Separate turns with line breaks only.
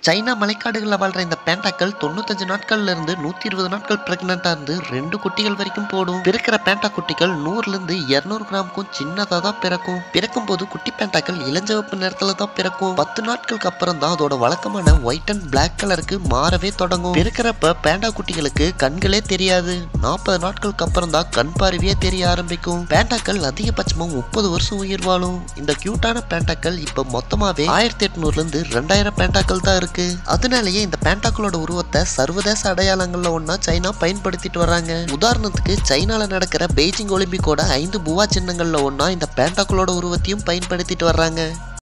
China மலைக்காடுகளில் வாழ்ற இந்த பேண்டாக்கள் தொண்ணூத்தஞ்சு நாட்கள்ல இருந்து நூத்தி இருபது நாட்கள் பிரெக்னெண்டா இருந்து ரெண்டு குட்டிகள் வரைக்கும் போடும் பிறக்கிற பேண்டா குட்டிகள் நூறுல இருந்து இருநூறு கிராமுக்கும் சின்னதா தான் பிறக்கும் பிறக்கும் போது குட்டி பேண்டாக்கள் இளஞ்சிவப்பு நிறத்துல தான் பிறக்கும் பத்து நாட்களுக்கு அப்புறம் தான் அதோட வழக்கமான ஒயிட் அண்ட் பிளாக் கலருக்கு மாறவே தொடங்கும் பிறக்கிறப்ப பேண்டா குட்டிகளுக்கு கண்களே தெரியாது நாற்பது நாட்களுக்கு அப்புறம் தான் கண் பார்வையே தெரிய ஆரம்பிக்கும் பேண்டாக்கள் அதிகபட்சமா முப்பது வருஷம் உயிர் வாழும் இந்த கியூட்டான பேண்டாக்கள் இப்ப மொத்தமாவே ஆயிரத்தி எட்நூறுல இருந்து ரெண்டாயிரம் பேண்டாக்கள் தான் இருக்கு அதனாலேயே இந்த பேண்டாக்களோட உருவத்தை சர்வதேச அடையாளங்கள்ல ஒன்னா சைனா பயன்படுத்திட்டு வர்றாங்க உதாரணத்துக்கு சைனால நடக்கிற பெய்ஜிங் ஒலிம்பிக்கோட ஐந்து புவா சின்னங்கள்ல ஒன்னா இந்த பேண்டாக்களோட உருவத்தையும் பயன்படுத்திட்டு வர்றாங்க